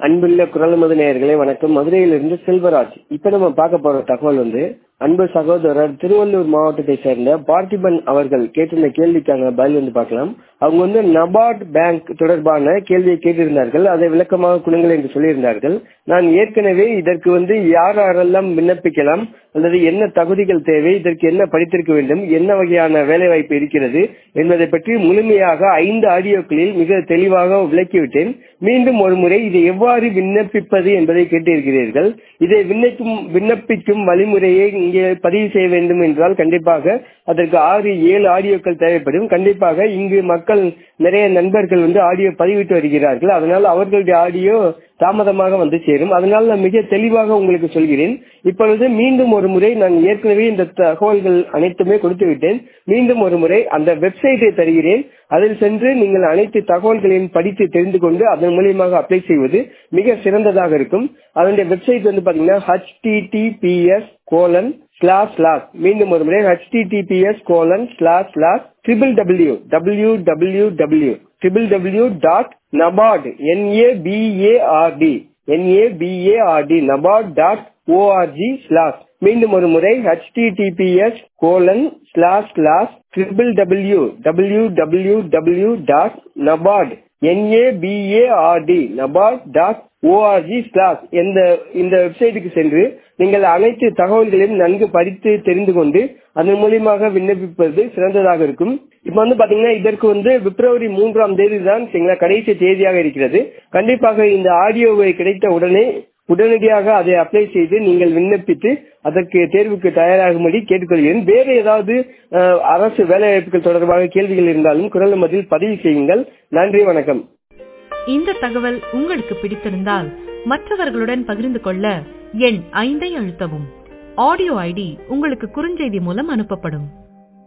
அன்புள்ள குரல் மது நேயர்களே வணக்கம் மதுரையிலிருந்து செல்வராஜ் இப்ப நம்ம பார்க்க போற தகவல் வந்து அன்பு சகோதரர் திருவள்ளூர் மாவட்டத்தை சேர்ந்த பார்த்திபன் அவர்கள் கேட்டிருந்த கேள்விக்கான பதில் வந்து பார்க்கலாம் அவங்க வந்து நபார்ட் பேங்க் தொடர்பான கேள்வியை கேட்டிருந்தார்கள் அதை விளக்கமாக கொடுங்கள் என்று சொல்லியிருந்தார்கள் நான் ஏற்கனவே இதற்கு வந்து யார் யாரெல்லாம் விண்ணப்பிக்கலாம் அல்லது என்ன தகுதிகள் தேவை இதற்கு என்ன படித்திருக்க வேண்டும் என்ன வகையான வேலை வாய்ப்பு இருக்கிறது என்பதை பற்றி முழுமையாக ஐந்து ஆடியோக்களில் மிக தெளிவாக விளக்கிவிட்டேன் மீண்டும் ஒரு முறை இதை எவ்வாறு விண்ணப்பிப்பது என்பதை கேட்டிருக்கிறீர்கள் இதை விண்ணப்பிக்கும் விண்ணப்பிக்கும் வழிமுறையை இங்கே பதிவு செய்ய வேண்டும் என்றால் கண்டிப்பாக அதற்கு ஆறு ஏழு ஆடியோக்கள் தேவைப்படும் கண்டிப்பாக இங்கு மக்கள் நிறைய நண்பர்கள் வந்து ஆடியோ பதிவிட்டு வருகிறார்கள் அதனால் அவர்களுடைய ஆடியோ தாமதமாக வந்து சேரும் அதனால் நான் மிக தெளிவாக உங்களுக்கு சொல்கிறேன் இப்பொழுது மீண்டும் ஒரு முறை நான் ஏற்கனவே இந்த தகவல்கள் அனைத்துமே கொடுத்து விட்டேன் மீண்டும் ஒரு முறை அந்த வெப்சைட்டை தருகிறேன் அதில் சென்று நீங்கள் அனைத்து தகவல்களையும் படித்து தெரிந்து கொண்டு அதன் மூலியமாக அப்ளை செய்வது மிக சிறந்ததாக இருக்கும் அதனுடைய வெப்சைட் வந்து பாத்தீங்கன்னா ஹச்டிடிபிஎஸ் கோலன் ஸ்லாஸ் ஸ்லாஸ் மீண்டும் ஒரு முறை HTTPS colon slash slash triple W W W W triple W dot NABARD NABARD NABARD NABARD dot ORG slash மீண்டும் ஒரு முறை HTTPS colon slash slash triple W W W W dot NABARD NABARD NABARD dot ORG slash இந்த இந்த வெப்சைட்டுக்கு சென்று நீங்கள் அனைத்து தகவல்களையும் நன்கு படித்து தெரிந்து கொண்டு அதன் மூலியமாக விண்ணப்பிப்பது சிறந்ததாக இருக்கும் இப்ப வந்து பாத்தீங்கன்னா இதற்கு வந்து பிப்ரவரி மூன்றாம் தேதி தான் சரிங்களா கடைசி தேதியாக இருக்கிறது கண்டிப்பாக இந்த ஆடியோவை கிடைத்த உடனே உடனடியாக அதை அப்ளை செய்து நீங்கள் விண்ணப்பித்து அதற்கு தேர்வுக்கு தயாராகும்படி கேட்டுக்கொள்கிறேன் வேறு ஏதாவது அரசு வேலைவாய்ப்புகள் தொடர்பாக கேள்விகள் இருந்தாலும் குரல் மதில் பதிவு செய்யுங்கள் நன்றி வணக்கம் இந்த தகவல் உங்களுக்கு பிடித்திருந்தால் மற்றவர்களுடன் பகிர்ந்து கொள்ள எண் ஐந்தை அழுத்தவும் ஆடியோ ஐடி உங்களுக்கு குறுஞ்செய்தி மூலம் அனுப்பப்படும்